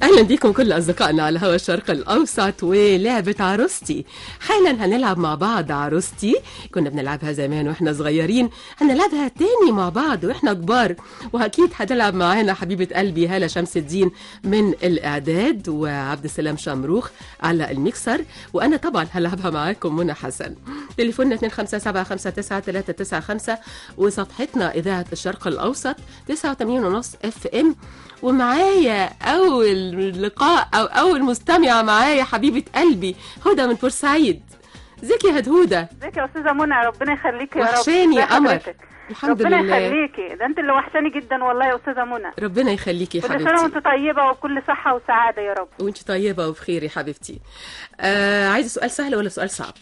اهلا بكم كل اصدقائنا على هوا الشرق الاوسط ولعبه عروستي حالا هنلعب مع بعض عروستي كنا بنلعبها زمان واحنا صغيرين هنلعبها تاني مع بعض واحنا كبار واكيد هتلعب معانا حبيبه قلبي هاله شمس الدين من الاعداد وعبد السلام شمروخ على الميكسر وانا طبعا هلعبها معاكم منى حسن تليفوننا 257 وصفحتنا اذاعه الشرق الاوسط 89 ونص اف ام ومعايا اول لقاء او اول مستمعه معايا حبيبه قلبي هدى من بورسعيد ازيك يا هدهوده ازيك يا استاذه منى ربنا يخليكي يا رب وحشاني يا ازي قمر حضرتك؟ الحمد ربنا لله يخليكي ده انت اللي وحشاني جدا والله يا استاذه منى ربنا يخليكي يا كل سنه حبيبتي وانت طيبه وبكل صحه وسعاده يا رب وانت طيبه وبخير يا حبيبتي آه عايزه سؤال سهل ولا سؤال صعب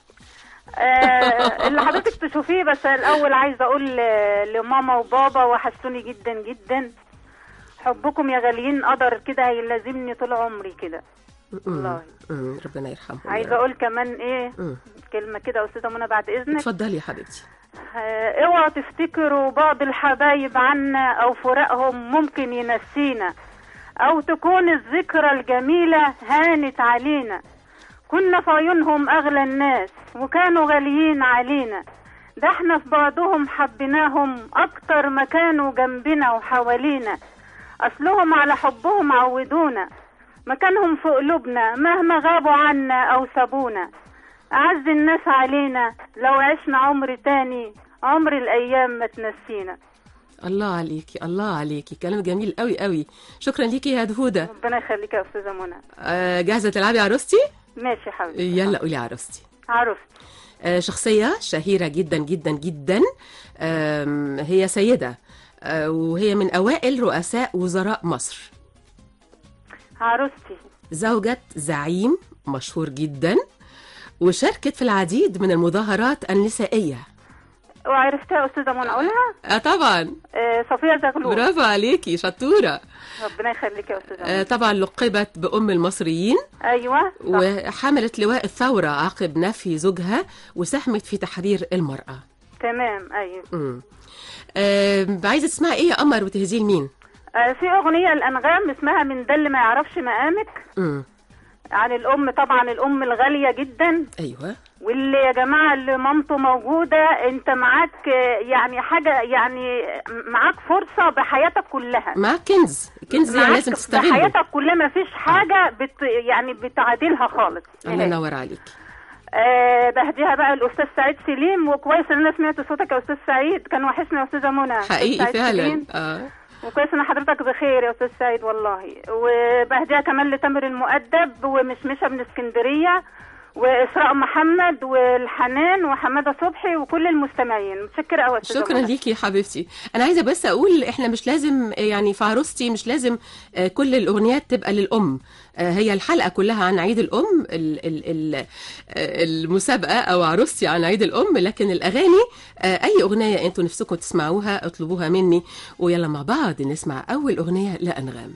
آه اللي حضرتك تشوفيه بس الاول عايزه اقول ل- لماما وبابا وحشتوني جدا جدا حبكم يا غاليين قدر كده هيلازمني طول عمري كده والله مم، ربنا يرحمه يا عايزه رب. اقول كمان ايه مم. كلمه كده يا استاذه منى بعد اذنك اتفضلي يا حبيبتي آه، اوعوا تفتكروا بعض الحبايب عنا او فراقهم ممكن ينسينا او تكون الذكرى الجميلة هانت علينا كنا في عيونهم اغلى الناس وكانوا غاليين علينا ده احنا في بعضهم حبيناهم اكتر ما كانوا جنبنا وحوالينا اصلهم على حبهم عودونا مكانهم في قلوبنا مهما غابوا عنا او سابونا أعز الناس علينا لو عشنا عمر تاني عمر الأيام ما تنسينا الله عليكي الله عليكي كلام جميل قوي قوي شكرا ليكي يا هدهوده ربنا يخليك يا أستاذة منى آه جاهزه تلعبي عروستي ماشي يا حبيبي يلا قولي عروستي عرفت آه، شخصية شهيرة جدا جدا جدا آم، هي سيدة آه، وهي من أوائل رؤساء وزراء مصر عروستي زوجة زعيم مشهور جدا وشاركت في العديد من المظاهرات النسائية وعرفتها يا أستاذة منى أقولها آه طبعا آه صفية زغلول برافو عليكي شطورة ربنا يخليك يا أستاذة آه منى طبعا لقبت بأم المصريين أيوة صح. وحملت لواء الثورة عقب نفي زوجها وساهمت في تحرير المرأة تمام أيوة مم. آه عايزة تسمعي ايه يا قمر وتهزيه لمين؟ آه في أغنية الأنغام اسمها من ده اللي ما يعرفش مقامك مم. عن الأم طبعا الأم الغالية جدا ايوه واللي يا جماعة اللي مامته موجودة انت معاك آه، يعني حاجة يعني معاك فرصة بحياتك كلها معاك كنز كنز يعني معاك لازم تستغله بحياتك كلها ما فيش حاجة بت يعني بتعادلها خالص الله نهائي. ينور عليك آه بهديها بقى الاستاذ سعيد سليم وكويس ان انا سمعت صوتك يا استاذ سعيد كان وحشني يا استاذه منى أستاذ حقيقي سعيد فعلا سليم. اه وكويس ان حضرتك بخير يا استاذ سعيد والله وبهديها كمان لتامر المؤدب ومشمشه من اسكندريه واسراء محمد والحنان وحماده صبحي وكل المستمعين متشكره قوي يا أستاذة شكرا منى. ليكي يا حبيبتي انا عايزه بس اقول احنا مش لازم يعني في عروستي مش لازم آه، كل الاغنيات تبقى للام آه، هي الحلقه كلها عن عيد الام ال- ال- ال- آه، المسابقه او عروستي عن عيد الام لكن الاغاني آه، اي اغنيه انتوا نفسكم تسمعوها اطلبوها مني ويلا مع بعض نسمع اول اغنيه لانغام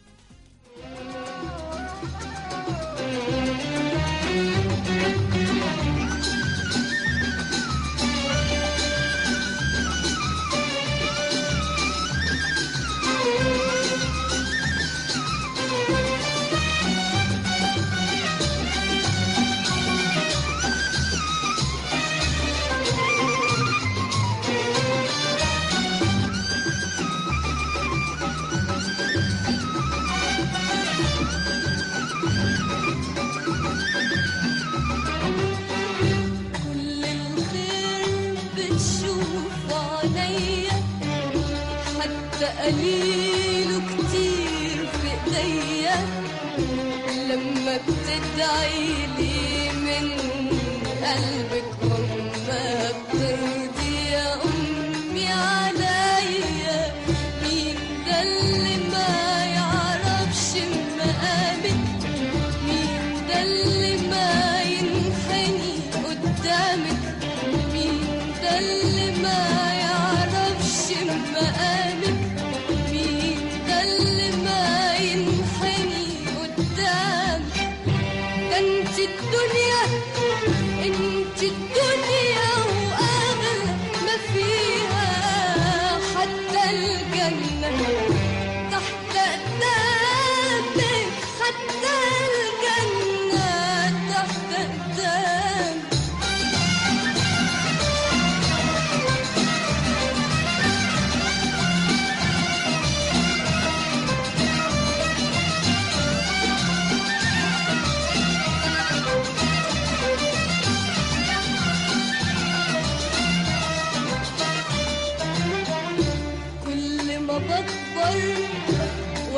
كل الخير بتشوف عليا حتى قليل كتير في ايديا لما بتدعي لي من قلبك وما بترضي يا امي عليا مين ده اللي ما يعرفش مقامك مين ده اللي ما ينحني قدامك مين ده اللي ما يعرفش مقامك مين ده اللي ما ينحني قدامك ده انت الدنيا انت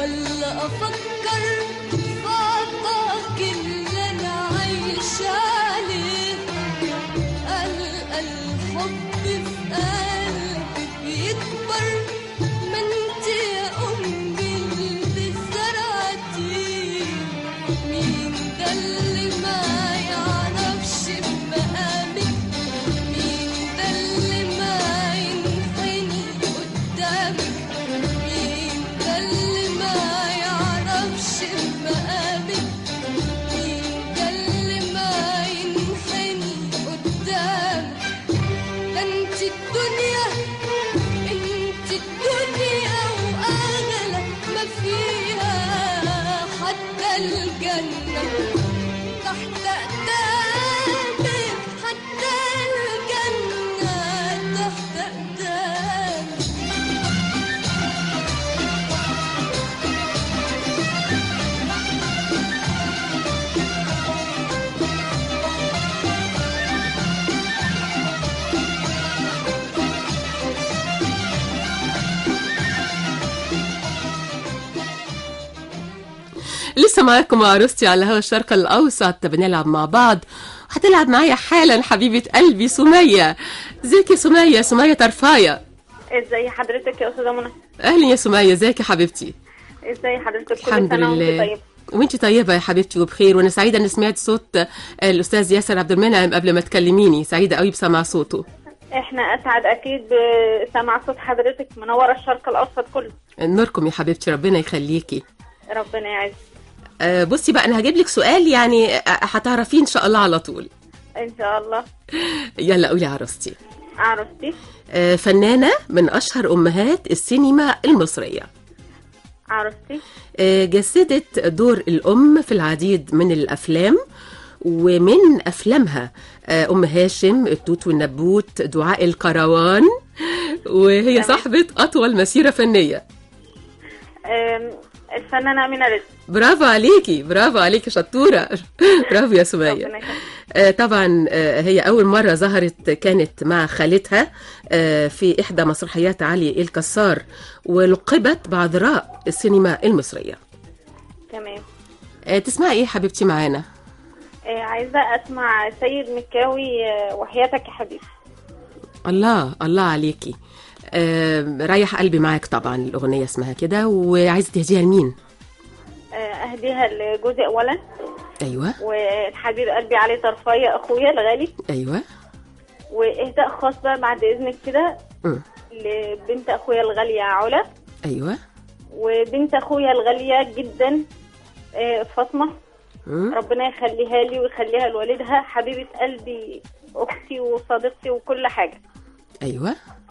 ولا افكر في عطاك اللي انا عايشه عليه ألقى الحب في قلبي بيكبر ما انت يا امي اللي زرعتيه مين ده اللي ما يعرفش بمقامك مين ده اللي ما ينحني قدامك مين ده اللي ما يعرفش بمقامك مين ده اللي ما ينحني قدامك ده انت الدنيا انت الدنيا واغلى ما فيها حتى الجنة تحت اقدامك حتى الجنة تحت اقدامك لسه معاكم عروستي على هوا الشرق الأوسط بنلعب مع بعض هتلعب معايا حالا حبيبة قلبي سمية ازيك يا سمية سمية طرفاية ازاي حضرتك يا استاذه منى أهلا يا سمية ازيك يا حبيبتي ازاي حضرتك كل الحمد سنه وانت لله طيب وانت طيبة يا حبيبتي وبخير وانا سعيدة اني سمعت صوت الأستاذ ياسر عبد المنعم قبل ما تكلميني سعيدة قوي بسمع صوته احنا اسعد اكيد بسمع صوت حضرتك منوره الشرق الاوسط كله نوركم يا حبيبتي ربنا يخليكي ربنا يعز آه، بصي بقى انا هجيب لك سؤال يعني آه، هتعرفيه ان شاء الله على طول ان شاء الله يلا قولي عروستي عروستي آه، فنانة من أشهر أمهات السينما المصرية عروستي آه، جسدت دور الأم في العديد من الأفلام ومن أفلامها آه، أم هاشم التوت والنبوت دعاء الكروان وهي تمام. صاحبة أطول مسيرة فنية أم، الفنانه امينه رزق برافو عليكي برافو عليكي شطورة برافو يا سمية ربنا يخليك آه، طبعا آه، هي أول مرة ظهرت كانت مع خالتها آه، في إحدى مسرحيات علي الكسار ولقبت بعذراء السينما المصرية تمام آه، تسمعي إيه حبيبتي معانا؟ آه، عايزه اسمع سيد مكاوي آه، وحياتك يا حبيبي الله الله عليكي آه، ريح قلبي معاك طبعا الأغنية اسمها كده وعايزة تهديها لمين؟ آه، اهديها لجوزي اولا أيوة والحبيب قلبي علي طرفايه اخويا الغالي أيوة واهداء خاص بقى بعد اذنك كده مم. لبنت اخويا الغاليه علا أيوة وبنت اخويا الغاليه جدا آه، فاطمه مم. ربنا يخليها لي ويخليها لوالدها حبيبه قلبي اختي وصديقتي وكل حاجه أيوة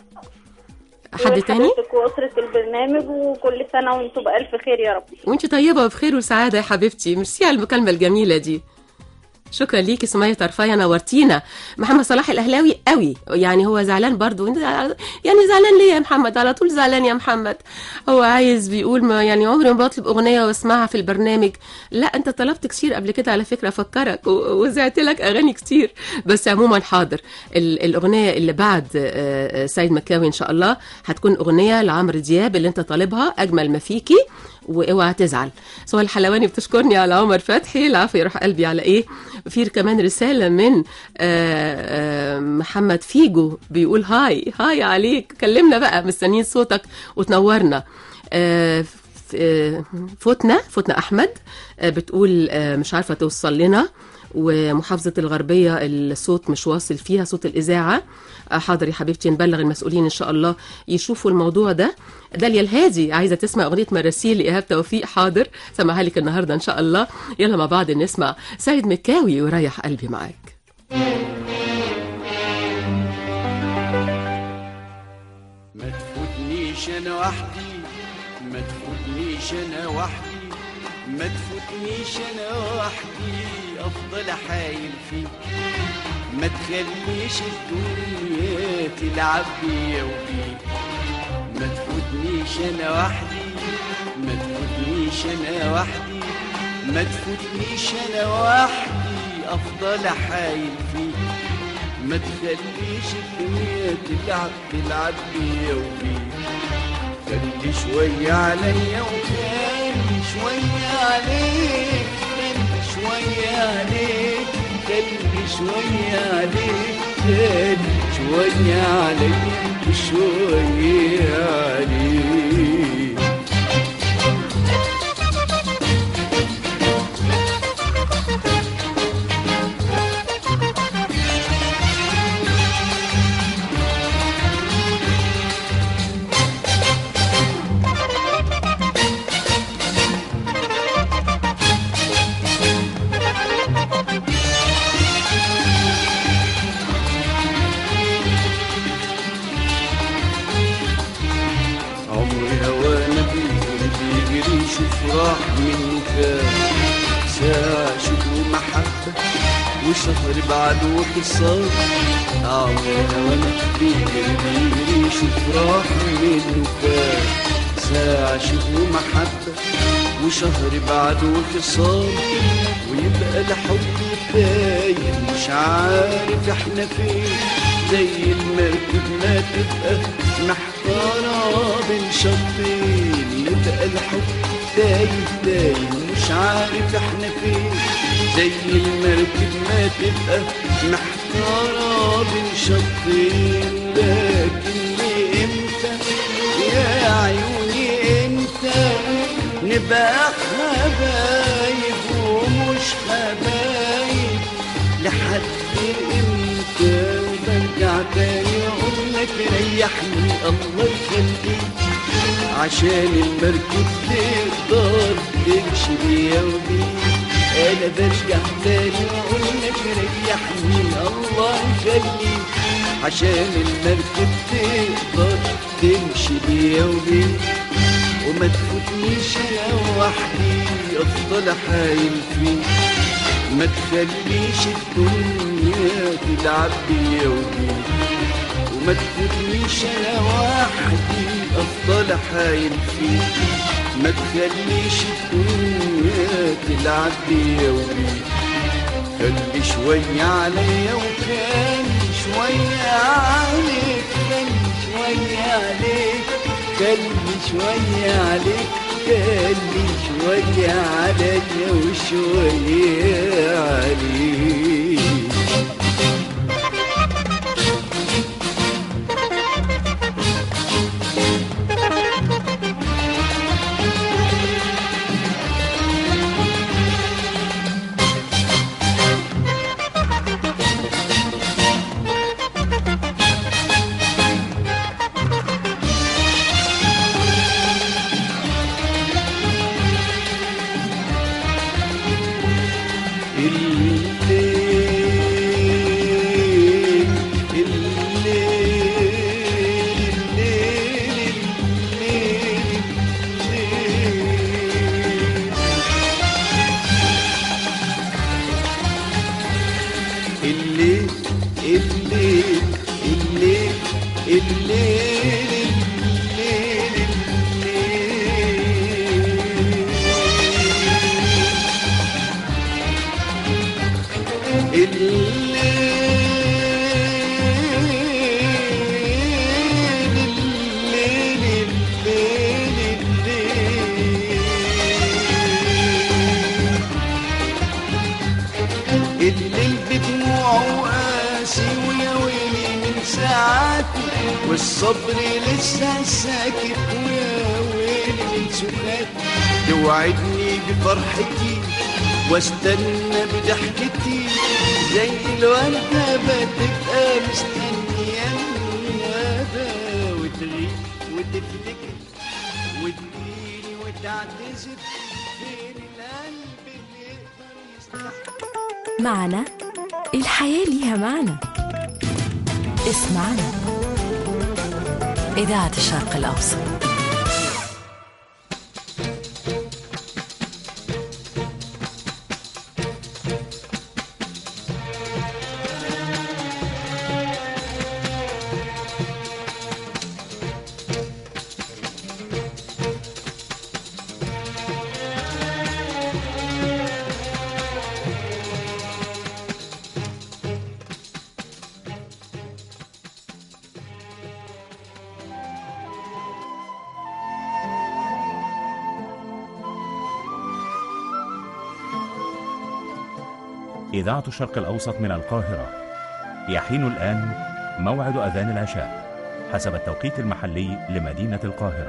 حد تاني؟ وحضرتك واسره البرنامج وكل سنه وانتم بالف خير يا رب وانت طيبة وبخير وسعادة يا حبيبتي ميرسي على المكالمة الجميلة دي شكرا ليكي سمية طرفاية نورتينا محمد صلاح الأهلاوي قوي يعني هو زعلان برضو انت يعني زعلان ليه يا محمد على طول زعلان يا محمد هو عايز بيقول ما يعني عمري ما بطلب أغنية واسمعها في البرنامج لا انت طلبت كتير قبل كده على فكرة أفكرك و- وزعت لك أغاني كتير بس عموما حاضر ال- الأغنية اللي بعد آه، آه، سيد مكاوي إن شاء الله هتكون أغنية لعمرو دياب اللي انت طالبها أجمل ما فيكي واوعى تزعل سهى الحلواني بتشكرني على عمر فتحي العفو يروح قلبي على ايه في كمان رساله من آه، آه، محمد فيجو بيقول هاي هاي عليك كلمنا بقى مستنيين صوتك وتنورنا آه، ف- آه، فتنة فتنة أحمد آه، بتقول آه، مش عارفة توصل لنا ومحافظة الغربية الصوت مش واصل فيها صوت الإذاعة آه، حاضر يا حبيبتي نبلغ المسؤولين إن شاء الله يشوفوا الموضوع ده داليا الهادي عايزة تسمع أغنية مراسيل لإيهاب توفيق حاضر سمعها لك النهاردة إن شاء الله يلا مع بعض نسمع سيد مكاوي وريح قلبي معاك ما تفوتنيش انا وحدي ما تفوتنيش انا وحدي ما تفوتنيش انا وحدي افضل حايل فيك ما تخليش الدنيا تلعب بيا وبيك ما تفوتنيش انا وحدي ما تفوتنيش انا وحدي ما تفوتنيش انا وحدي افضل حايل فيك ما تخليش الدنيا تلعب تلعب بيا وبيك خلي شوية عليا وخلي خلي شوية عليك خلي شوية عليك خلي شوية عليك خلي شوية عليك وشوية عليك عمري هوانا بيجري بيجري شوف راح منه كام ساعة شكر ومحبة وشهر بعد وخصام عمري هوانا بيجري بيجري شوف راح منه كام ساعة شكر ومحبة وشهر بعد وخصام ويبقى الحب تايه مش عارف احنا فين زي المركب ما تبقى محتارة بين شطين يبقى الحب تايه تايه مش عارف احنا فين زي المركب ما تبقى محتارة بين شطين لكن امتى يا عيوني امتى نبقى حبايب ومش حبايب لحد امتى وبرجع تاني اقول لك ريحني الله يخليك عشان المركب تقدر تمشي بيا وبيك انا برجع تاني واقول لك ريحني الله يخليك عشان المركب تقدر تمشي بيا وبيك وما تفوتنيش انا وحدي افضل حايل فيك ما تخليش الدنيا تلعب بيا وبيك وما تفوتنيش انا وحدي افضل حايل فيك ما تخليش الدنيا تلعب بيا وبيك خلي شوية عليا وخلي شوية عليك خلي شوية عليك خلي شوية عليك خلي شوية عليا وشوية عليك الليل الليل الليل الليل الليل الليل الليل الليل الليل الليل الليل الليل الليل الليل الليل بدموعه قاسي ويا ويلي من ساعاتي والصبر لسه ساكت ويا ويلي من سكاتي توعدني بفرحتي واستنى بضحكتي زي الوردة بتبقى مستنية الندى وتغيب وتفتكر وتجيلي وتعتذر فين القلب اللي يقدر يستحمل معنا الحياة ليها معنى اسمعنا إذاعة الشرق الأوسط إذاعة الشرق الأوسط من القاهرة يحين الآن موعد أذان العشاء حسب التوقيت المحلي لمدينة القاهرة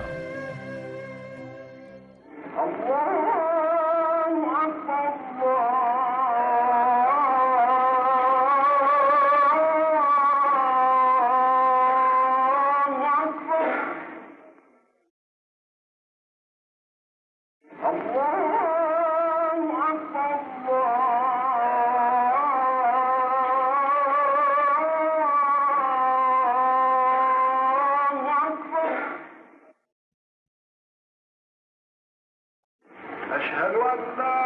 أشهد أن لا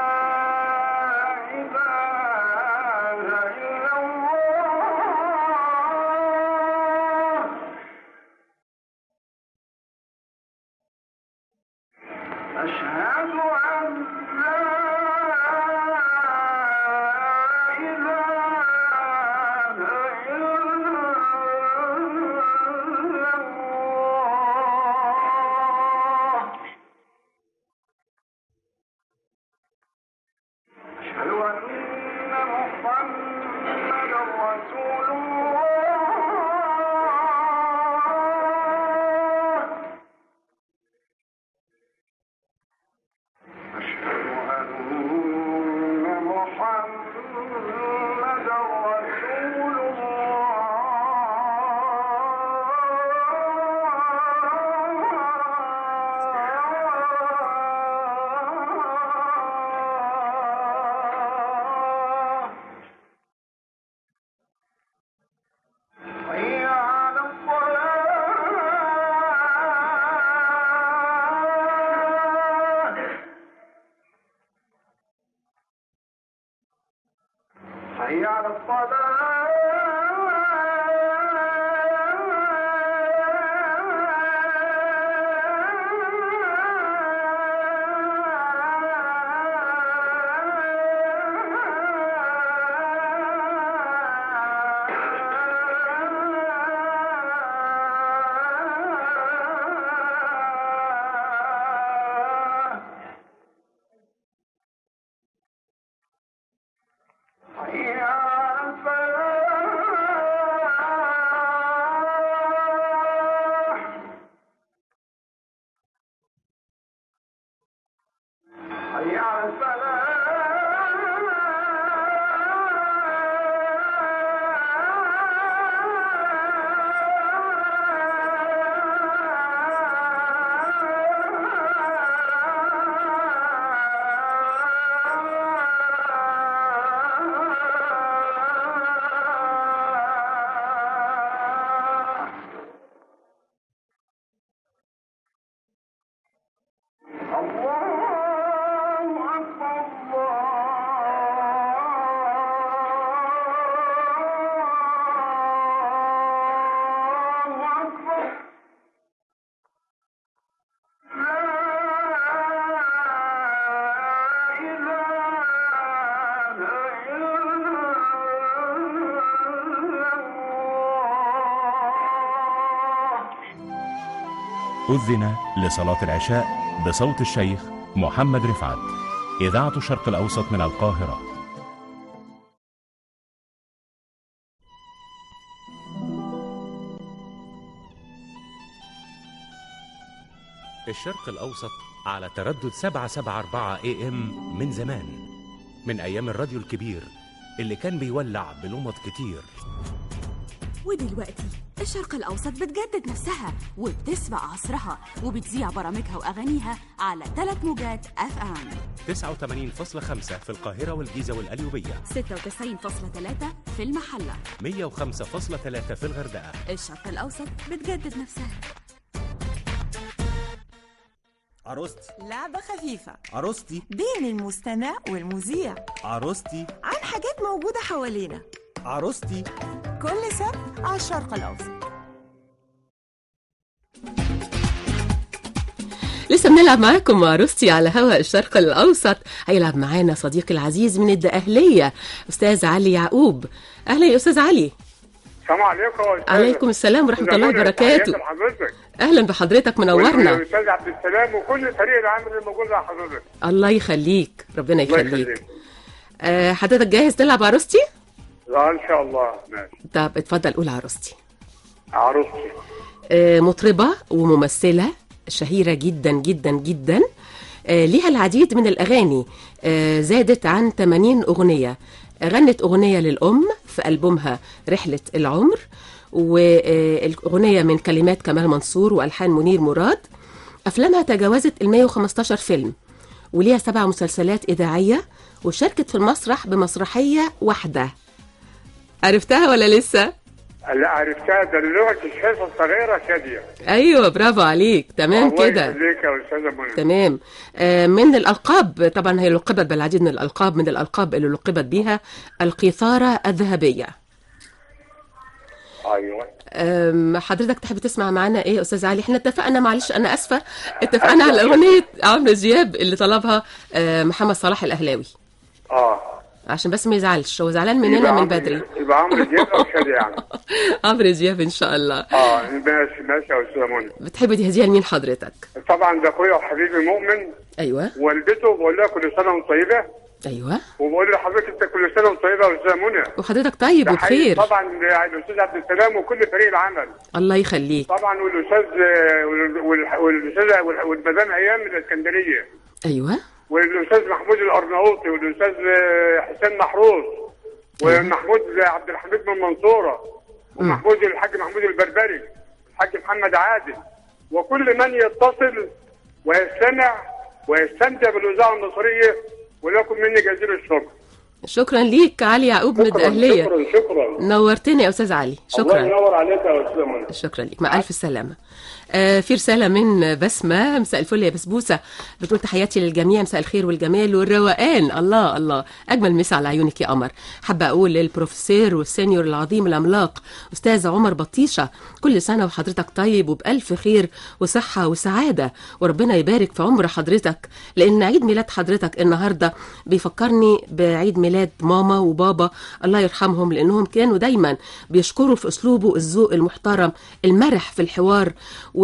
إله إلا الله أشهد أن لا إله إلا الله أشهد أن محمدا رسول الله أشهد أن محمدا رسول الله حي على الصلاة حي على الصلاة حي على الفلاح حي على الفلاح الله أكبر الله أكبر لا إله إلا الله أذن لصلاة العشاء بصوت الشيخ محمد رفعت إذاعة الشرق الأوسط من القاهرة الشرق الأوسط على تردد 774 اي ام من زمان من أيام الراديو الكبير اللي كان بيولع بلمط كتير ودلوقتي الشرق الأوسط بتجدد نفسها وبتسبق عصرها وبتذيع برامجها وأغانيها على ثلاث موجات اف ام 89.5 في القاهرة والجيزة والقليوبية 96.3 في المحلة 105.3 في الغردقة الشرق الأوسط بتجدد نفسها عروستي لعبة خفيفة عروستي بين المستمع والمذيع عروستي عن حاجات موجودة حوالينا عروستي كل سبت على الشرق الأوسط لسه بنلعب معاكم مع روستي على هواء الشرق الأوسط هيلعب معانا صديقي العزيز من الدقهلية أستاذ علي يعقوب أهلا يا أستاذ علي السلام عليكم يا أستاذ. عليكم السلام ورحمة الله أستاذ وبركاته تحياتي لحضرتك أهلا بحضرتك منورنا والاستاذ عبد السلام وكل فريق العمل اللي موجود مع حضرتك الله يخليك ربنا الله يخليك يخليك آه، حضرتك جاهز تلعب عروستي لا ان شاء الله ماشي طب اتفضل قول عروستي عروستي آه، مطربة وممثلة شهيرة جدا جدا جدا آه، ليها العديد من الأغاني آه، زادت عن 80 أغنية غنت أغنية للأم في ألبومها رحلة العمر والأغنية من كلمات كمال منصور وألحان منير مراد أفلامها تجاوزت ال 115 فيلم وليها سبع مسلسلات إذاعية وشاركت في المسرح بمسرحية واحدة عرفتها ولا لسه؟ لا عرفتها ده دلوقتي الحصه الصغيره شاديه ايوه برافو عليك تمام الله كده يخليك يا استاذه منى تمام آه، من الألقاب طبعا هي لقبت بالعديد من الألقاب من الألقاب اللي لقبت بها القيثارة الذهبية ايوه أم، حضرتك تحب تسمع معانا ايه يا استاذ علي احنا اتفقنا معلش انا اسفه اتفقنا على اغنيه عمرو دياب اللي طلبها آه، محمد صلاح الاهلاوي اه عشان بس ما يزعلش هو زعلان مننا يبقى من عمرو- بدري يبقى عمرو دياب او شاديه يعني عمرو دياب ان شاء الله اه ماشي ماشي يا استاذه منى بتحب تهديها لمين حضرتك طبعا ده اخويا وحبيبي مؤمن ايوه والدته بقول لها كل سنه وانت طيبه ايوه وبقول لحضرتك انت كل سنه وانت طيبه يا استاذه منى وحضرتك طيب تحية وبخير طبعا الاستاذ عبد السلام وكل فريق العمل الله يخليك طبعا والاستاذ وال- وال- والاستاذ والمدام ايام من الاسكندريه ايوه والاستاذ محمود الارناؤوطي والاستاذ حسين محروس ومحمود عبد الحميد من المنصوره ومحمود الحاج محمود البربري الحاج محمد عادل وكل من يتصل ويستمع ويستمتع بالاذاعه المصريه ولكم مني جزيل الشكر شكرا ليك علي يعقوب من شكرا الدقهليه شكرا شكرا نورتني يا استاذ علي الله شكرا ينور عليك يا استاذ منى شكرا لك مع ألف سلامة آه في رسالة من بسمة مساء الفل يا بسبوسة بتقول تحياتي للجميع مساء الخير والجمال والروقان الله الله أجمل مسا على عيونك يا قمر حابة أقول للبروفيسور والسينيور العظيم العملاق أستاذ عمر بطيشة كل سنة وحضرتك طيب وبألف خير وصحة وسعادة وربنا يبارك في عمر حضرتك لأن عيد ميلاد حضرتك النهاردة بيفكرني بعيد ميلاد ماما وبابا الله يرحمهم لأنهم كانوا دايما بيشكروا في أسلوبه الذوق المحترم المرح في الحوار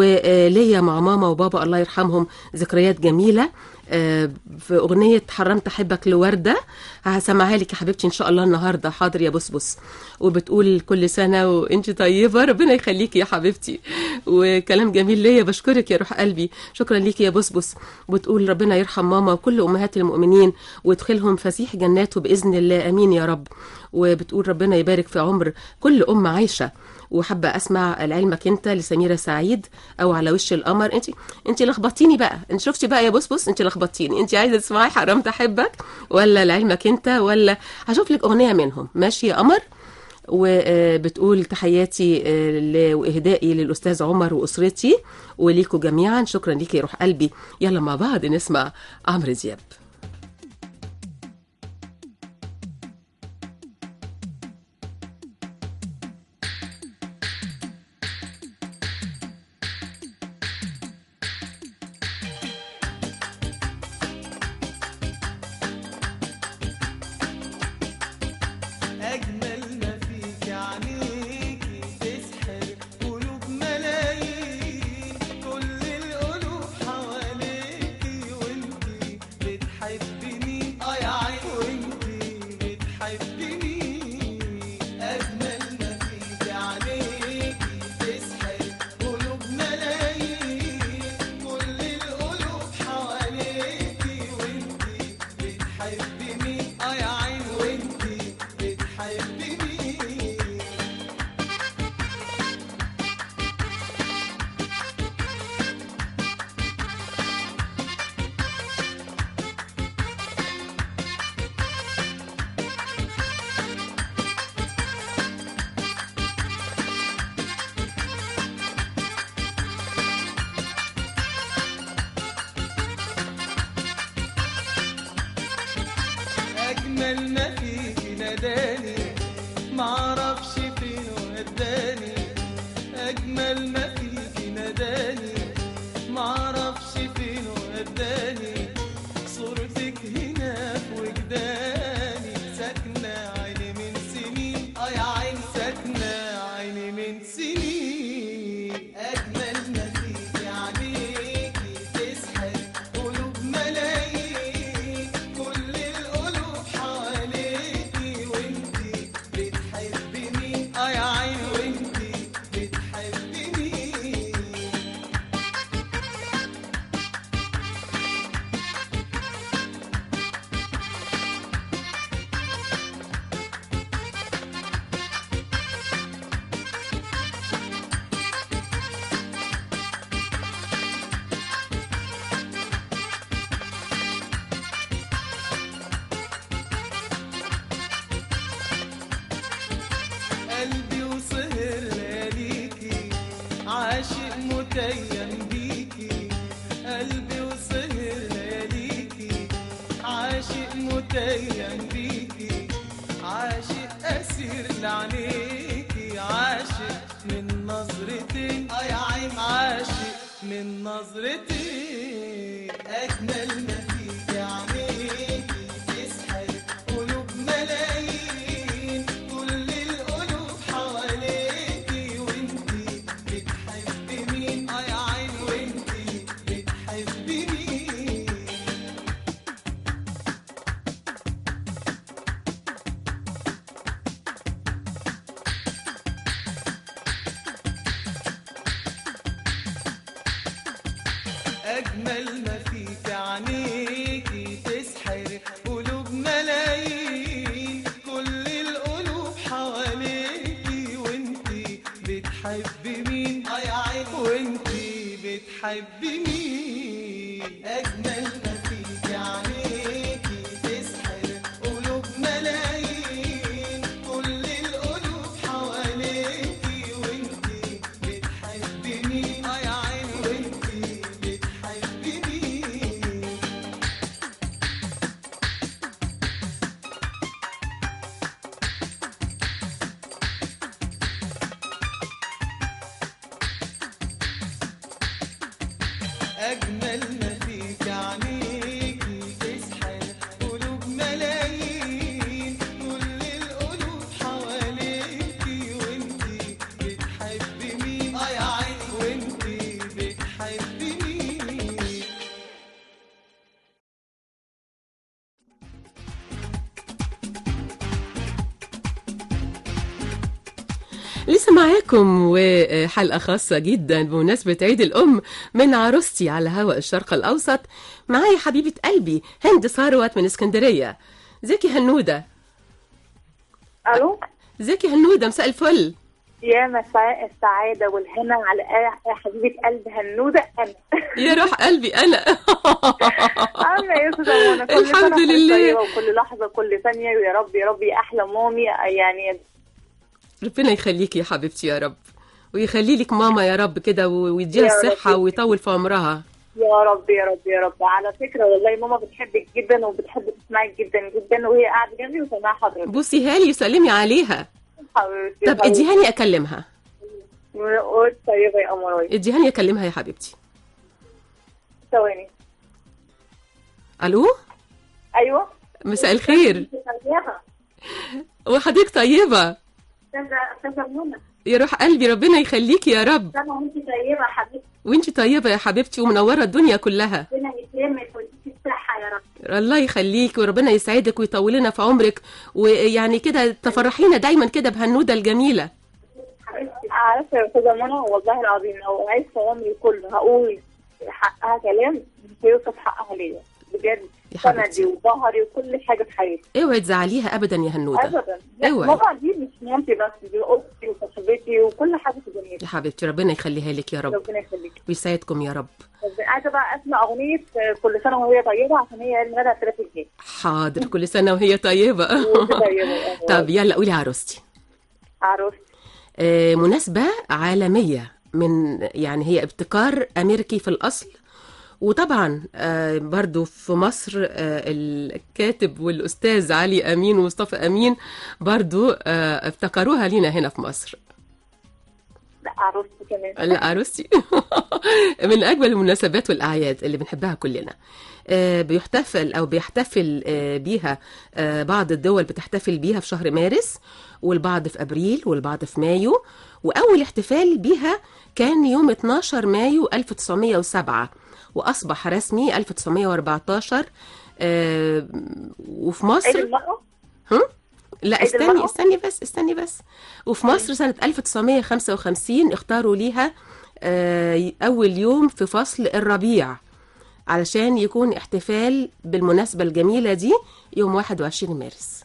وليا مع ماما وبابا الله يرحمهم ذكريات جميلة آه، في أغنية حرمت أحبك لوردة هسمعها لك يا حبيبتي إن شاء الله النهاردة حاضر يا بسبس وبتقول كل سنة وأنت طيبة ربنا يخليكي يا حبيبتي وكلام جميل ليا بشكرك يا روح قلبي شكرا ليكي يا بسبس وبتقول ربنا يرحم ماما وكل أمهات المؤمنين ويدخلهم فسيح جناته بإذن الله أمين يا رب وبتقول ربنا يبارك في عمر كل أم عايشة وحابه اسمع لعلمك انت لسميره سعيد او على وش القمر انت انت لخبطتيني بقى انت شفتي بقى يا بص انت لخبطتيني انت عايزه تسمعي حرمت احبك ولا لعلمك انت ولا هشوف لك اغنيه منهم ماشي يا قمر وبتقول تحياتي آه، ل- واهدائي للاستاذ عمر واسرتي وليكوا جميعا شكرا ليكي يا روح قلبي يلا مع بعض نسمع عمرو دياب أجمل ما فيك عينيكي تسحر قلوب ملايين كل القلوب حواليكي وانتي بتحبني اه يا عين وانتي بتحبني أجمل ما فيك عينيكي تسحر قلوب ملايين كل القلوب حواليكي وانتي بتحبني اه يا عين وانتي بتحبني أجمل ما فيكي ناداني معرفش فين وداني أجمل ما فيكي ناداني معرفش فين وداني صورتك هنا في وجداني ساكنة عيني من سنين اه يا عين ساكنة عيني من سنين أجمل ما فيكي عينيكي تسحر قلوب ملايين كل القلوب حواليكي عاشق متيم بيكي قلبي وسهر لياليكي عاشق متيم بيكي عاشق أسير لعينيكي عاشق من نظرتين آه يا عين عاشق من نظرتين أجمل ما فيك عينيكي تسحر قلوب ملايين كل القلوب حواليكي وانتي بتحبي مين آه يا عين وانتي بتحبي مين أجمل ما فيك عينيكي تسحر قلوب ملايين كل القلوب حواليكي وانتي بتحبي مين آه يا عين وانتي بتحبي مين أجمل ما فيك عينيكي تسحر قلوب ملايين كل القلوب حواليكي وانتي بتحبي مين آه يا عين وانتي بتحبي مين أجمل ما فيك عينيكي تسحر قلوب ملايين كل القلوب حواليكي وانتي بتحبي مين آه يا عيني وانتي بتحبي مين لسه معاكم وحلقة خاصة جدا بمناسبة عيد الأم من عروستي على هواء الشرق الأوسط معايا حبيبة قلبي هند ثروت من اسكندرية زكي هنودة الو زكي هنودة مساء الفل يا مساء السعادة والهنا على يا حبيبة قلب هنودة أنا يا روح قلبي أنا عاملة إيه يا أستاذة منى؟ كل الحمد سنة وأنت لله. طيبة وكل لحظة كل ثانية ويا رب يا رب يا أحلى مامي يعني ربنا يخليكي يا حبيبتي يا رب ويخلي لك ماما يا رب كده و- ويديها يا رب. الصحة ويطول في عمرها يا رب يا رب يا رب على فكرة والله ماما بتحبك جدا وبتحب تسمعك جدا جدا وهي قاعدة جنبي وسامعة حضرتك بصي هالي وسلمي عليها حبيبتي طب اديهاني أكلمها قول طيبة يا قمراي اديهاني أكلمها يا حبيبتي ثواني ألو أيوه مساء الخير طيبة وحضرتك طيبة أستاذة أستاذة منى يا روح قلبي ربنا يخليكي يا رب سنة وأنت طيبة حبيبتي وانت طيبة يا حبيبتي ومنورة الدنيا كلها ربنا يكرمك ويديك الصحة يا رب الله يخليك وربنا يسعدك ويطول لنا في عمرك ويعني كده تفرحينا دايما كده بهنودة الجميلة عارفة يا أستاذة منى والله العظيم لو عايز في عمري كله هقول حقها كلام مش هيوصف حقها ليا بجد يا حبيبتي. سندي وظهري وكل حاجة في حياتي اوعي تزعليها ابدا يا هنودة أبدا لا اوعي. ماما دي مش مامتي بس دي أختي وصاحبتي وكل حاجة في الدنيا يا حبيبتي ربنا يخليها لك يا رب ربنا يخليك ويسعدكم يا رب بس عايزة بقى أسمع أغنية كل سنة وهي طيبة عشان هي عيد ميلادها الثلاث الجاي حاضر كل سنة وهي طيبة وأنت طيبة طب يلا قولي عروستي عروستي آه، مناسبة عالمية من يعني هي ابتكار أمريكي في الأصل وطبعا آه، برضو في مصر آه، الكاتب والأستاذ علي أمين ومصطفى أمين برضو آه، ابتكروها لينا هنا في مصر لا عروستي كمان لا عروستي من أجمل المناسبات والأعياد اللي بنحبها كلنا آه، بيحتفل أو بيحتفل آه، بيها آه، بعض الدول بتحتفل بيها في شهر مارس والبعض في أبريل والبعض في مايو وأول احتفال بيها كان يوم 12 مايو 1907 وأصبح رسمي 1914 آه، وفي مصر عيد المرأة هم؟ لا عيد استني المرأة؟ استني بس استني بس وفي مصر سنة 1955 اختاروا ليها آه، أول يوم في فصل الربيع علشان يكون احتفال بالمناسبة الجميلة دي يوم 21 مارس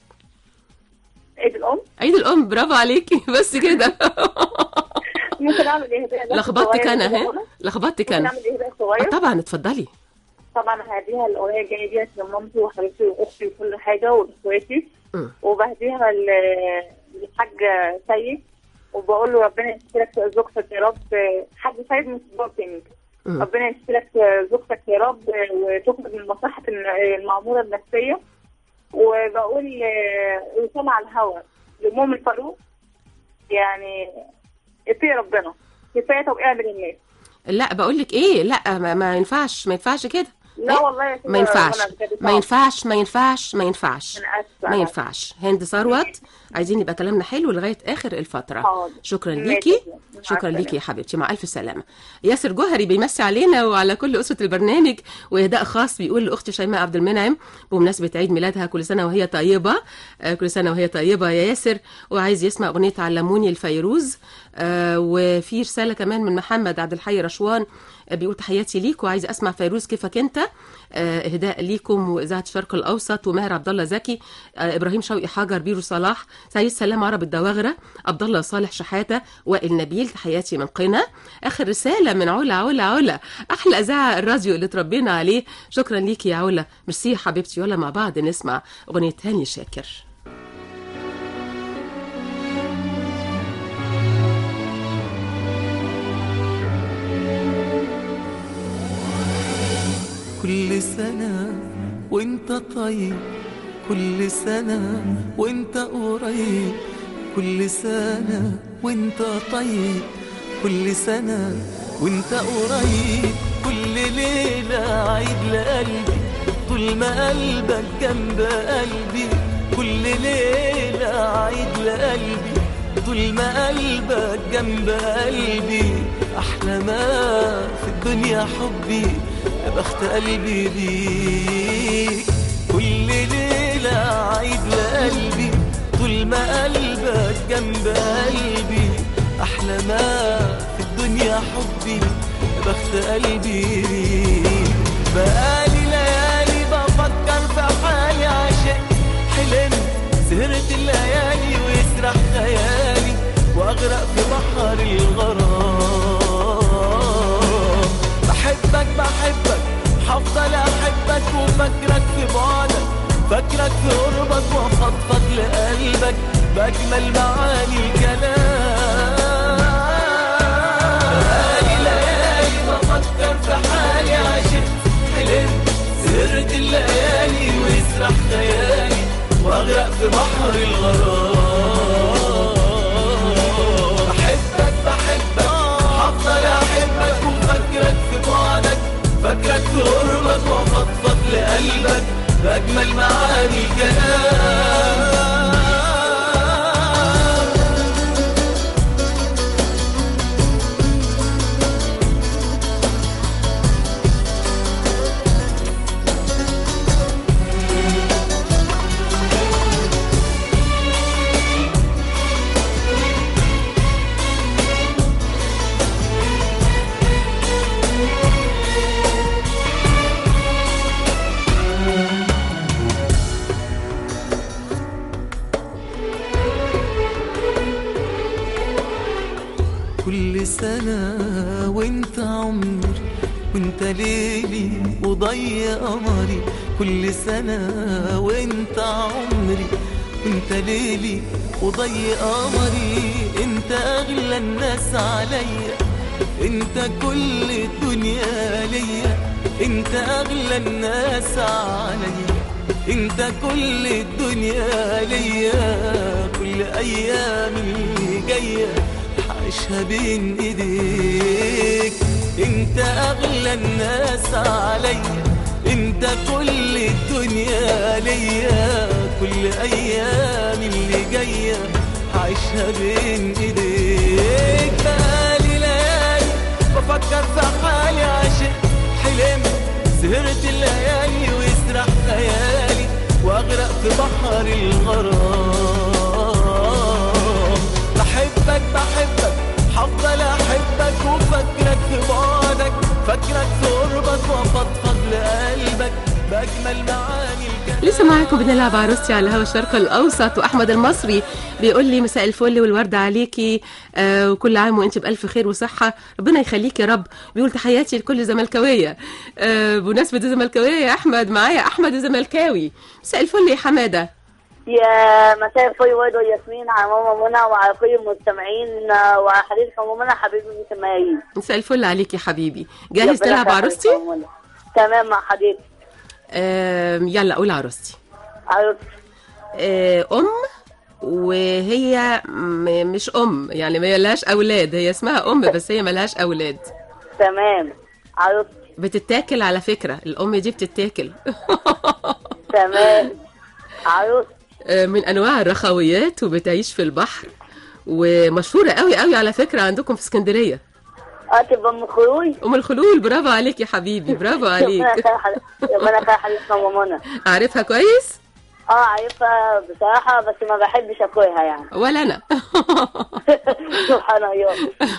عيد الأم عيد الأم برافو عليكي بس كده ممكن أعمل إيه هدية بس لخبطتك صغير أنا كده ها بقولها؟ لخبطتك ممكن أنا أعمل إيه هدية آه، صغير طبعا اتفضلي طبعا هديها الأغنية الجاية ديت لمامتي وحبيبتي وأختي وكل حاجة وإخواتي مم. وبهديها ل- للحاج سيد وبقول له ربنا يشفي لك زوجتك يا رب حد سعيد من صداق تاني مم. ربنا يشفي لك زوجتك يا رب وتخرج من مصحة المعمورة النفسية وبقول آه، رسالة على الهوا لأمهم الفاروق يعني اتقي ربنا كفاية توقيع من الناس لا بقول لك ايه لا ما, ما ينفعش ما ينفعش كده لا والله يا ستي ما ينفعش أنا بجد ما صعب. ينفعش ما ينفعش ما ينفعش أنا آسفة ما أنا ينفعش هند ثروت عايزين يبقى كلامنا حلو لغايه اخر الفتره حاضر. شكرا ماشي. ليكي مع شكرا السلامة. ليكي يا حبيبتي مع الف سلامه ياسر جوهري بيمسي علينا وعلى كل اسره البرنامج واهداء خاص بيقول لاختي شيماء عبد المنعم بمناسبه عيد ميلادها كل سنه وهي طيبه آه، كل سنه وهي طيبه يا ياسر وعايز يسمع اغنيه علموني الفيروز آه، وفي رساله كمان من محمد عبد الحي رشوان آه، بيقول تحياتي ليك وعايز اسمع فيروز كيفك انت آه، اهداء ليكم واذاعه الشرق الاوسط وماهر عبد الله زكي آه، ابراهيم شوقي حجر بيرو صلاح سعيد سلام عرب الدواغره عبد الله صالح شحاته وائل نبيل تحياتي من قنا اخر رساله من علا علا علا احلى اذاعه الراديو اللي تربينا عليه شكرا ليكي يا علا ميرسي يا حبيبتي يلا مع بعض نسمع اغنيه هاني شاكر كل سنة وانت طيب كل سنة وانت قريب كل سنة وانت طيب كل سنة وانت قريب كل ليلة عيد لقلبي طول ما قلبك جنب قلبي كل ليلة عيد لقلبي طول ما قلبك جنب قلبي أحلى ما في الدنيا حبي يا بخت قلبي بيك كل ليلة عيد لقلبي طول ما قلبك جنب قلبي أحلى ما في الدنيا حبي يا بخت قلبي بيك بقالي ليالي بفكر في حالي عشان حلمت سهرت الليالي ويسرح خيالي واغرق في بحر الغرام بحبك بحبك هفضل احبك وفاكرك في بعدك فاكرك في قربك وافضفض لقلبك باجمل معاني الكلام بقالي ليالي بفكر في حالي عشان حلمت سهرت الليالي ويسرح خيالي واغرق في بحر الغرام بحبك بحبك هفضل احبك وفاكرك في بعدك فاكرك في قربك وافضفض لقلبك باجمل معاني الكلام كل سنة وانت عمري وانت ليلي وضي قمري كل سنة وانت عمري وانت ليلي وضي قمري انت اغلى الناس عليا انت كل الدنيا ليا انت اغلى الناس عليا انت كل الدنيا ليا كل ايام اللي جايه عايشها بين ايديك انت اغلى الناس عليا انت كل الدنيا ليا كل ايام اللي جايه عايشها بين ايديك بقالي ليالي بفكر في حالي عشان حلمت سهرت الليالي ويسرح خيالي واغرق في بحر الغرام بحبك بحبك هفضل احبك وفاكرك في بعدك فاكرك في قربك وافضفض لقلبك باجمل معاني الكلام لسه معاكم بنلعب عروستي على هوا الشرق الاوسط واحمد المصري بيقول لي مساء الفل والورد عليكي آه وكل عام وانت بالف خير وصحه ربنا يخليك يا رب بيقول تحياتي لكل زملكاويه آه بمناسبه الزملكاويه يا احمد معايا احمد الزملكاوي مساء الفل يا حماده يا مساء الفل وائل وياسمين على ماما منى وعلى كل المستمعين آه، وعلى حضرتك يا ماما منى حبيبي المستمعين مساء الفل عليك يا حبيبي جاهز ربنا تلعب يخليك عروستي يا ماما منى. تمام مع حضرتك آم، يلا قول عروستي عروستي آه، ام وهي م- مش ام يعني ما لهاش اولاد هي اسمها ام بس هي ما لهاش اولاد تمام عروستي بتتاكل على فكره الام دي بتتاكل تمام عروستي آه، من انواع الرخويات وبتعيش في البحر ومشهوره قوي قوي على فكره عندكم في اسكندريه اه تبقى ام خلوي ام الخلول برافو عليك يا حبيبي برافو عليك ربنا يخلي حضرتك- ربنا يخلي حضرتك يا ماما منى عارفها كويس اه عارفها بصراحة بس ما بحبش اكلها يعني ولا انا سبحان الله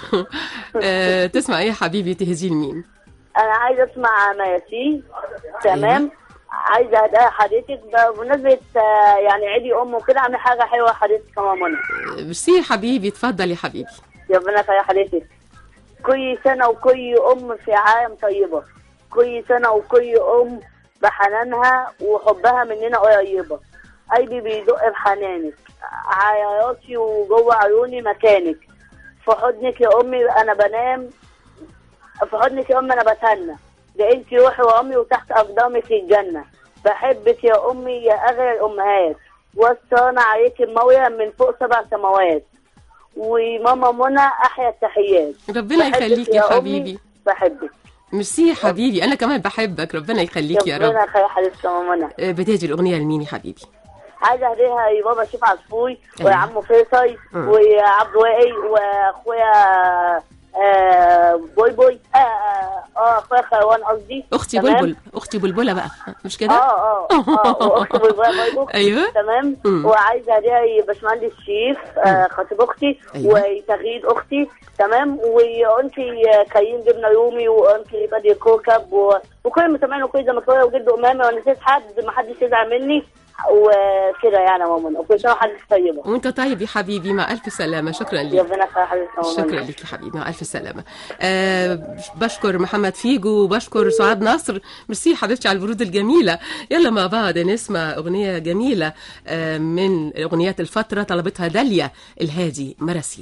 آه، تسمع ايه يا حبيبي تهزي لمين انا عايزة اسمع مياسين تمام عايزة اهداها حضرتك بمناسبة آه، يعني عيدي ام وكده اعمل حاجة حلوة حضرتك يا ماما منى ميرسي يا حبيبي اتفضل يا حبيبي ربنا يخلي حضرتك كل سنة وكل أم في عام طيبة كل سنة وكل أم بحنانها وحبها مننا قريبة قلبي بيدق بحنانك على راسي وجوه عيوني مكانك في حضنك يا أمي أنا بنام في حضنك يا أمي أنا بتهنى ده أنت روحي وأمي وتحت أقدامك في الجنة بحبك يا أمي يا أغلى الأمهات وصانا عليك المولى من فوق سبع سماوات وماما منى أحيا التحيات ربنا بحبك يخليك يا أمي، حبيبي بحبك ميرسي يا حبيبي انا كمان بحبك ربنا يخليك يا ربنا رب يخلي حضرتك يا ماما منى آه، بتهدي الاغنيه لمين يا حبيبي عايزه اهديها يا بابا شيف عصفوري أيوة. وعمو فيصل مم. وعبد واقي واخويا آه، بوي بوي اه اه آه، اخويا خيوان قصدي اختي تمام؟ بلبل اختي بلبله بقى مش كده اه اه اه واختي بلبل برضه أيوة. تمام مم. وعايزه اهديها يا باشمهندس شريف آه، خطيب اختي أيوة. وتغييد اختي تمام وانتي كريم جبنه رومي وانتي بدي كوكب و... وكل المتابعين وكل زملكاويه وجد امامي وانا نسيت حد ما حدش يزعل مني وكده يعني يا ماما وكل سنه وحضرتك طيبه وانت طيب يا حبيبي مع الف سلامه شكرا لك ربنا يخلي حضرتك يا ماما شكرا لك يا حبيبي مع الف سلامه أه بشكر محمد فيجو وبشكر سعاد نصر ميرسي حبيبتي على الورود الجميله يلا مع بعض نسمع اغنيه جميله أه من اغنيات الفتره طلبتها داليا الهادي مراسيل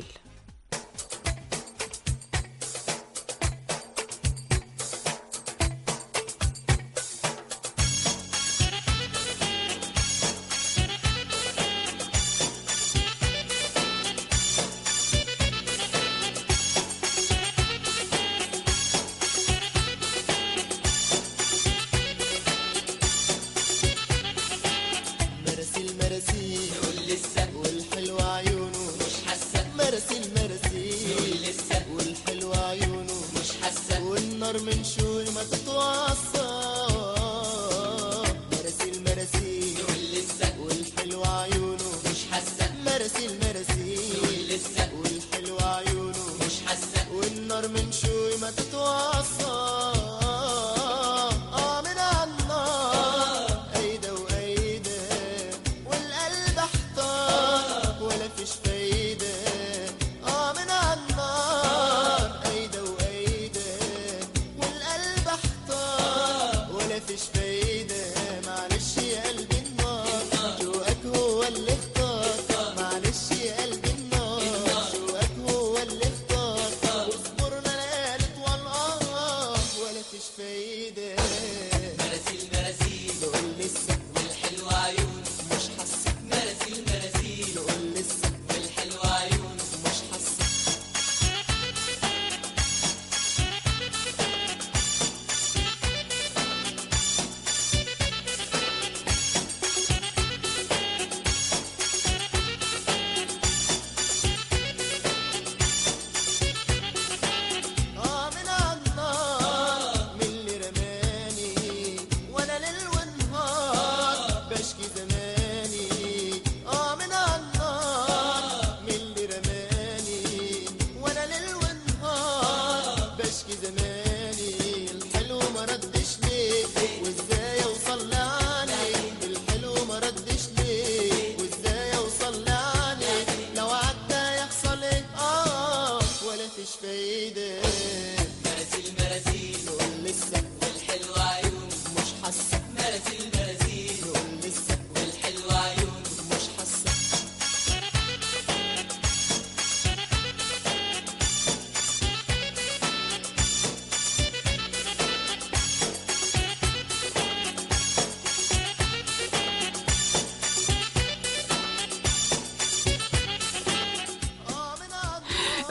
مراسيل مراسيل يقول لسه والحلوة عيونه مش حاسة مراسيل مراسيل يقول لسه والحلوة عيونه مش حاسة والنار من شوي ما تتوصى مراسيل مراسيل يقول لسه والحلوة عيونه مش حاسة مراسيل مراسيل يقول لسه والحلوة عيونه مش حاسة والنار من شوي ما تتوصى آه من عالنار أيده وأيده والقلب احتار ولا فيش فايدة اه من عالنار ايده وايده والقلب احتار ولا فيش فايدة معلش يا قلبي النار شوقك هو اللي اختار معلش يا قلبي النار شوقك هو اللي اختار واصبرنا ليالي طوال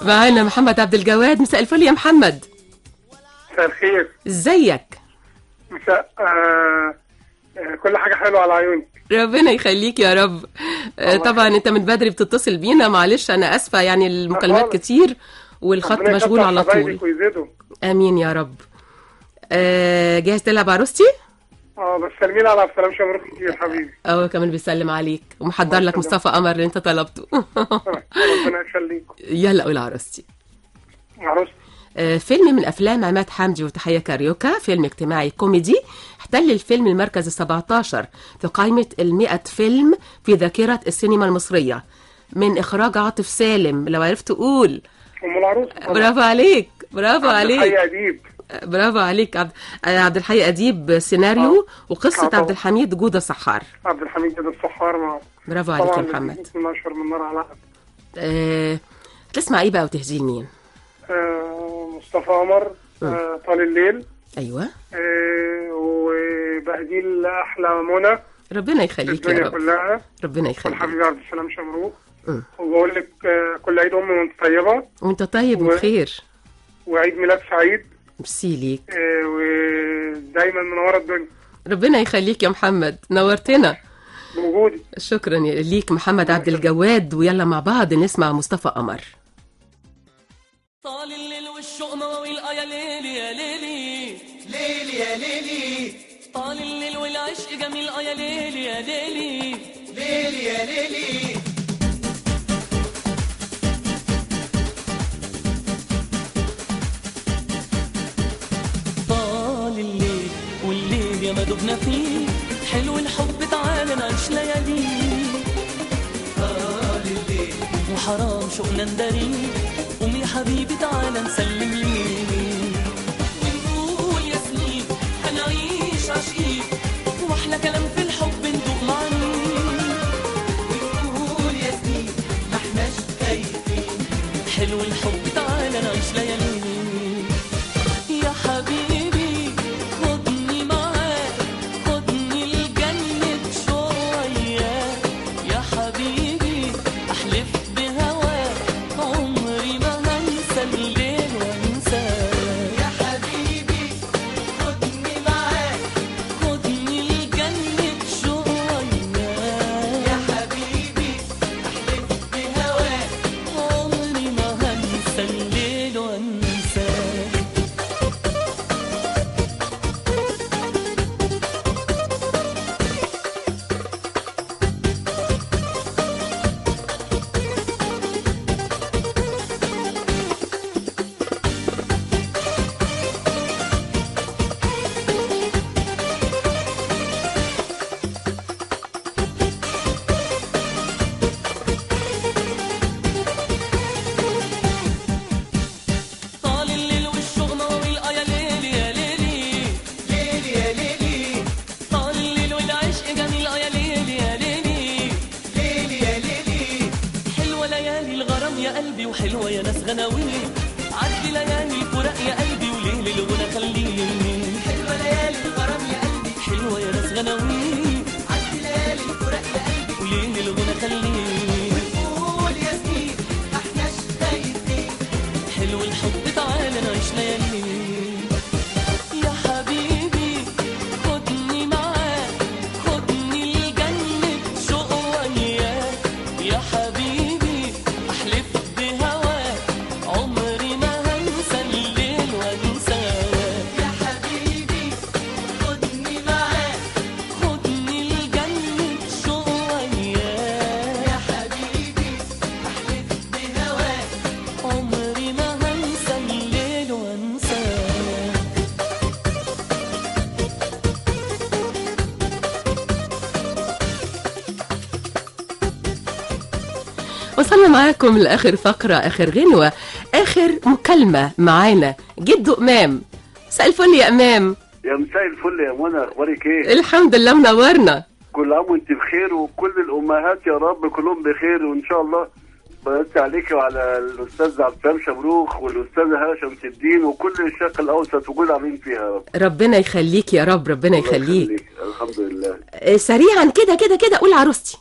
معانا محمد عبد الجواد مساء الفل يا محمد مساء الخير ازيك مساء آه آه كل حاجة حلوة على عيوني ربنا يخليك يا رب آه، طبعا انت من بدري بتتصل بينا معلش انا اسفه يعني المكالمات خالص. كتير والخط ربنا مشغول يكتر على طول حبايبك ويزيدهم امين يا رب آه، جاهز تلعب عروستي اه بس سلمين على عبد السلام شمروخ كتير حبيبي اه كمان بيسلم عليك ومحضر لك مصطفى قمر اللي انت طلبته ربنا يخليك يلا قول عروستي عروستي آه، فيلم من افلام عماد حمدي وتحيه كاريوكا فيلم اجتماعي كوميدي احتل الفيلم المركز ال 17 في قائمه ال 100 فيلم في ذاكره السينما المصريه من اخراج عاطف سالم لو عرفت تقول ام العروس برافو عليك برافو عبد الحي عليك اديب برافو عليك عبد, آه، عبد الحي اديب سيناريو آه، وقصه طبعا. عبد الحميد جوده سحار عبد الحميد جد الصحار مع برافو عليك يا طبعاً محمد من اشهر من نار على عقب. أه... تسمع ايه بقى وتهزيل مين آه مصطفى قمر آه طال الليل ايوه آه وبهديل احلى منى ربنا يخليك يا الدنيا رب كلها ربنا يخليك والحبيب عبد السلام شمروخ مم. وبقول لك آه كل عيد امي وانت طيبه وانت طيب و- وبخير وعيد ميلاد سعيد ميرسي ليك آه ودايما منوره الدنيا ربنا يخليك يا محمد نورتنا بوجودي شكرا ليك محمد عبد الجواد ويلا مع بعض نسمع مصطفى قمر طال الليل والشوق مواويل اه يا ليلي يا ليلي ليلي يا ليلي طال الليل والعشق جميل اه يا ليلي يا ليلي ليلي يا ليلي طال الليل والليل يا ما دبنا فيه حلو الحب تعالى نعيش لياليه طال الليل وحرام شوقنا نداريه قوم يا حبيبي تعالى نسلم ليه ونقول يا سنين هنعيش عشقين واحلى كلام في الحب ندوق معانيه ونقول يا سنين ما احناش خايفين حلو الحب تعالى نعيش لياليه يا حبيبي خدني معاك خدني لجنة شوية يا حبيبي أحلف بهواك عمري ما هنسى الليل وانساه يا حبيبي خدني معاك خدني لجنة شوية يا حبيبي احلف بهواك عمري ما هنسى الليل وانساه طال الليل والشوق مواويل اه يا ليلي يا ليلي ليلي يا ليلي طال الليل والعشق جميل اه يا ليلي يا ليلي ليلي يا ليلي حلوة ليالي الغرام يا قلبي وحلوة يا ناس غناوي عدي ليالي الفراق يا قلبي وليل الغنى خليني حلوة ليالي الغرام يا قلبي حلوة يا ناس غناوي عدي ليالي الفراق يا قلبي وليل الغنى خليني ونقول يا سنين ما احناش خايفين حلو الحب تعالى نعيش ليالي يا حبيبي خدني معاك خدني لجنة شوق وياك يا حبيبي أحلف بهواك عمري ما هنسى الليل وانساك يا حبيبي خدني معاك خدني لجنة شوق وياك يا حبيبي احلف بهواك عمري ما هنسى الليل وانساك وصلنا معاكم لاخر فقره اخر غنوه اخر مكالمه معانا جدو امام مساء الفل يا امام يا مساء الفل يا منى اخبارك ايه؟ الحمد لله منورنا كل عام وانت بخير وكل الامهات يا رب كلهم بخير وان شاء الله بس عليك وعلى الاستاذ عبد السلام شمروخ والاستاذه هاله شمس الدين وكل الشرق الاوسط وكل عاملين فيها يا رب ربنا يخليك يا رب ربنا الله يخليك الحمد لله آه، سريعا كده كده كده قول عروستي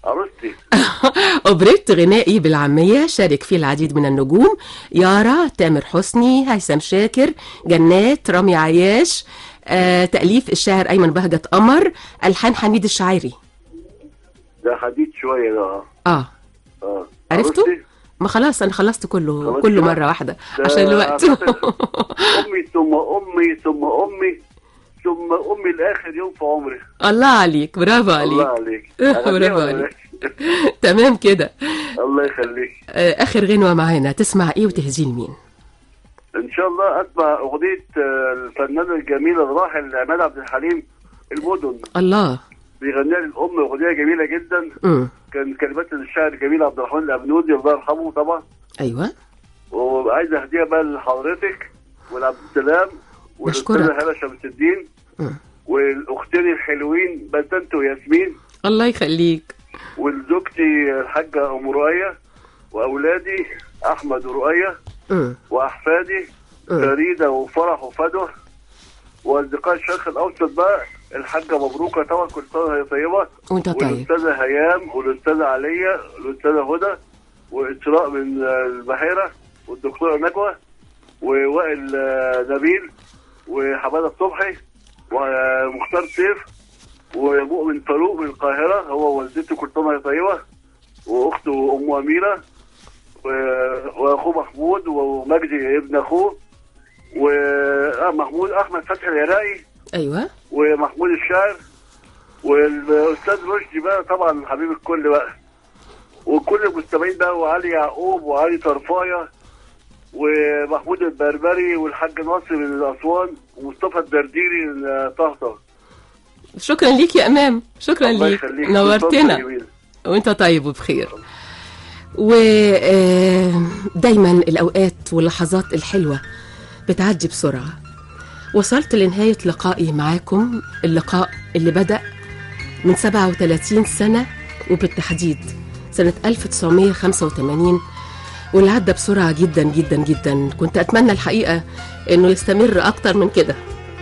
عروستي أوبريت غنائي بالعامية شارك فيه العديد من النجوم يارا تامر حسني هيثم شاكر جنات رامي عياش آه، تأليف الشاعر أيمن بهجة قمر ألحان حميد الشاعري ده حديد شويه ده اه اه عرفته؟ عروستي؟ ما خلاص أنا خلصت كله خلاص كله كده؟ مرة واحدة ده عشان الوقت امي ثم امي ثم امي ثم امي لاخر يوم في عمري الله عليك برافو الله عليك عليك برافو أغنيها ولا عليك تمام كده الله يخليك آه، آخر غنوة معانا تسمع إيه وتهزي لمين ان شاء الله اسمع اغنيه آه، الفنان الجميل الراحل عماد عبد الحليم المدن الله بيغنيها للام اغنيه جميله جدا مم. كان كلمات الشاعر الجميل عبد الرحمن الابنودي الله يرحمه طبعا أيوة وعايز اهديها بقى لحضرتك ولعبد السلام والاستاذه بشكرك. هاله شمس الدين مم. والاختين الحلوين بسنت وياسمين الله يخليك ولزوجتي الحاجه ام رؤيه واولادي احمد ورؤيه مم. واحفادي مم. فريده وفرح وفدوى واصدقاء الشرق الاوسط بقى الحاجه مبروكه طبعا كل سنه وهي طيبه وانت طيب والاستاذه هيام والاستاذه عليا والاستاذه هدى واسراء من آه، البحيره والدكتوره نجوى ووائل آه، نبيل وحماده صبحي ومختار سيف ومؤمن فاروق من القاهره هو والدته كل سنه وهي طيبه واخته ام اميره و- واخوه محمود ومجدي ابن اخوه ومحمود احمد فتحي العراقي أيوة ومحمود الشاعر والاستاذ رشدي بقى طبعا حبيب الكل بقى وكل المستمعين بقى وعلي يعقوب وعلي طرفايه ومحمود البربري والحاج ناصر من اسوان ومصطفى الدرديري من طهطا شكرا ليك يا امام شكرا الله ليك يخليك. نورتنا اتفضل يا جميل. وانت طيب وبخير ودايما الاوقات واللحظات الحلوه بتعدي بسرعه وصلت لنهايه لقائي معاكم اللقاء اللي بدا من 37 سنه وبالتحديد سنه 1985 واللي عدى بسرعه جدا جدا جدا كنت اتمنى الحقيقه انه يستمر اكتر من كده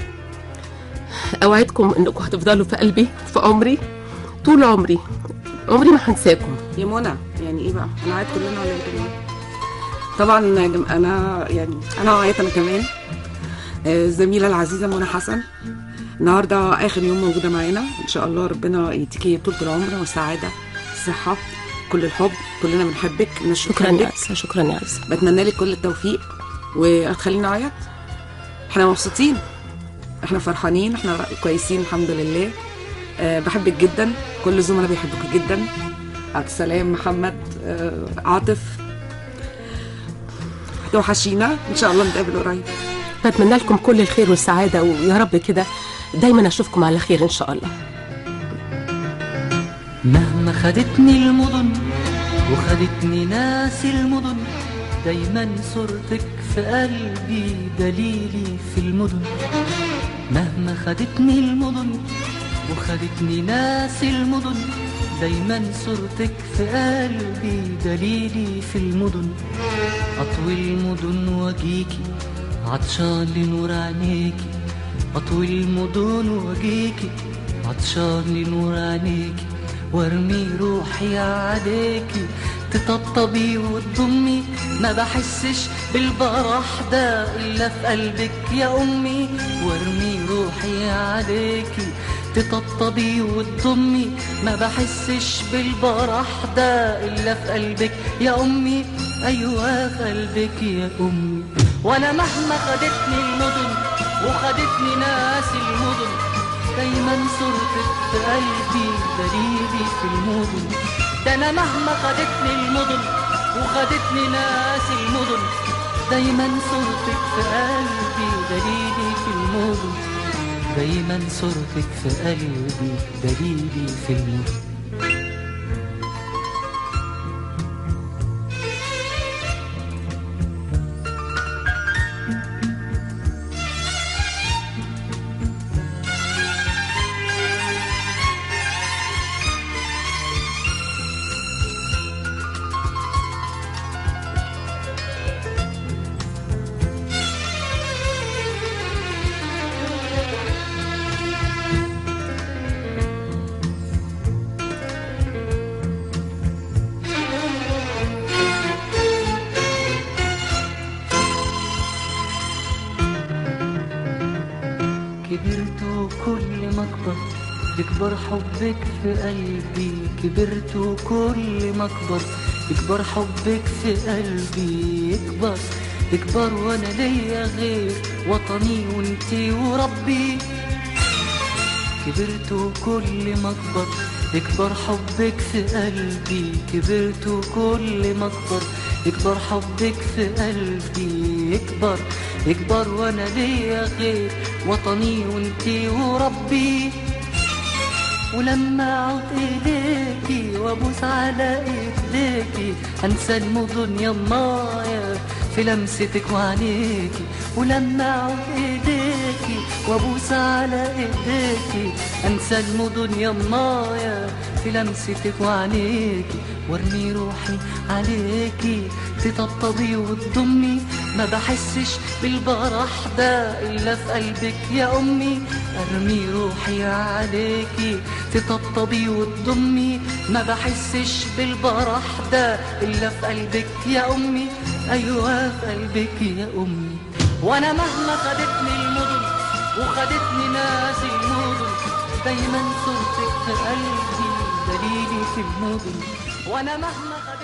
اوعدكم انكم هتفضلوا في قلبي في عمري طول عمري عمري ما هنساكم يا منى يعني ايه بقى هنعيط كلنا ولا ايه كمان طبعا يا جم- انا يعني انا هعيط انا كمان آه، الزميله العزيزه منى حسن النهارده اخر يوم موجوده معانا ان شاء الله ربنا يديكي طول العمر والسعاده الصحه كل الحب كلنا بنحبك نشكر شكرا يا لك. عزة شكرا يا عزة بتمنى لك كل التوفيق وهتخليني اعيط احنا مبسوطين احنا فرحانين احنا كويسين الحمد لله أه بحبك جدا كل الزملاء بيحبوك جدا عبد السلام محمد أه عاطف هتوحشينا ان شاء الله نتقابل قريب بتمنى لكم كل الخير والسعادة ويا رب كده دايما أشوفكم على خير إن شاء الله مهما خدتني المدن وخدتني ناس المدن دايما صورتك في قلبي دليلي في المدن مهما خدتني المدن وخدتني ناس المدن دايما صورتك في قلبي دليلي في المدن أطوي المدن واجيكي عطشان لنور عينيكي أطوي المدن واجيكي عطشان لنور عينيكي وارمي روحي عليكي تطبطبي وتضمي ما بحسش بالبرح ده الا في قلبك يا امي وارمي روحي عليكي تطبطبي وتضمي ما بحسش بالبرح ده الا في قلبك يا امي ايوه في قلبك يا امي وانا مهما خدتني المدن وخدتني ناس المدن دايما صورتك في قلبي دليلي في المدن ده انا مهما خدتني المدن وخدتني ناس المدن دايما صورتك في قلبي دليلي في المدن دايما صورتك في قلبي دليلي في المدن كبرت وكل ما اكبر يكبر حبك في قلبي كبرت وكل ما اكبر يكبر حبك في قلبي يكبر يكبر وانا ليا غير وطني وانتي وربي كبرت وكل ما اكبر يكبر حبك في قلبي كبرت وكل ما اكبر يكبر حبك في قلبي يكبر يكبر وانا ليا غير وطني وانتي وربي ولما اعود ايديكي وابوس على ايديكي انسى المدن يا مايا في لمستك وعينيكي ولما اعود ايديكي وابوس على ايديكي انسى المدن يا مايا في لمستك وعينيكي وارمي روحي عليكي تطبطبي وتضمي ما بحسش بالبرح ده الا في قلبك يا امي ارمي روحي عليكي تطبطبي وتضمي ما بحسش بالبرح ده الا في قلبك يا امي ايوه في قلبك يا امي وانا مهما خدتني المدن وخدتني ناس المدن دايما صورتك في قلبي دليلي في المدن وانا مهما خدتني